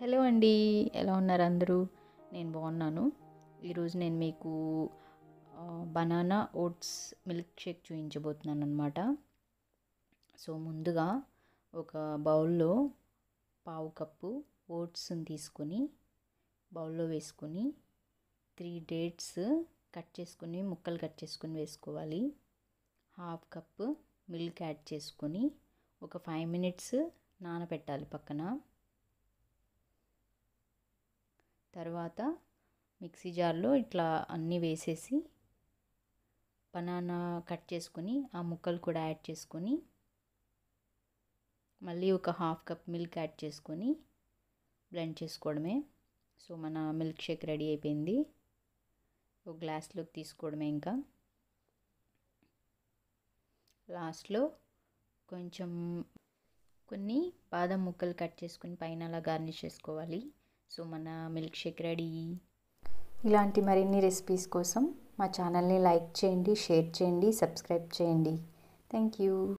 hello అండి ఎలా ఉన్నారు అందరూ నేను బాగున్నాను ఈరోజు నేను మీకు ఆ, బనానా ఓట్స్ మిల్క్ షేక్ చూపించబోతున్నాను అనమాట సో ముందుగా ఒక బౌల్లో పావు కప్పు ఓట్స్ని తీసుకొని బౌల్లో వేసుకొని త్రీ డేట్స్ కట్ చేసుకుని ముక్కలు కట్ చేసుకుని వేసుకోవాలి హాఫ్ కప్ మిల్క్ యాడ్ చేసుకొని ఒక ఫైవ్ మినిట్స్ నానబెట్టాలి పక్కన తర్వాత మిక్సీ జార్లో ఇట్లా అన్నీ వేసేసి బనానా కట్ చేసుకొని ఆ ముక్కలు కూడా యాడ్ చేసుకొని మళ్ళీ ఒక హాఫ్ కప్ మిల్క్ యాడ్ చేసుకొని బ్లెండ్ చేసుకోవడమే సో మన మిల్క్ షేక్ రెడీ అయిపోయింది ఒక గ్లాస్లోకి తీసుకోవడమే ఇంకా లాస్ట్లో కొంచెం కొన్ని బాదం ముక్కలు కట్ చేసుకుని పైన అలా గార్నిష్ చేసుకోవాలి సో మన మిల్క్ షేక్ రెడీ ఇలాంటి మరిన్ని రెసిపీస్ కోసం మా ఛానల్ని లైక్ చేయండి షేర్ చేయండి సబ్స్క్రైబ్ చేయండి థ్యాంక్ యూ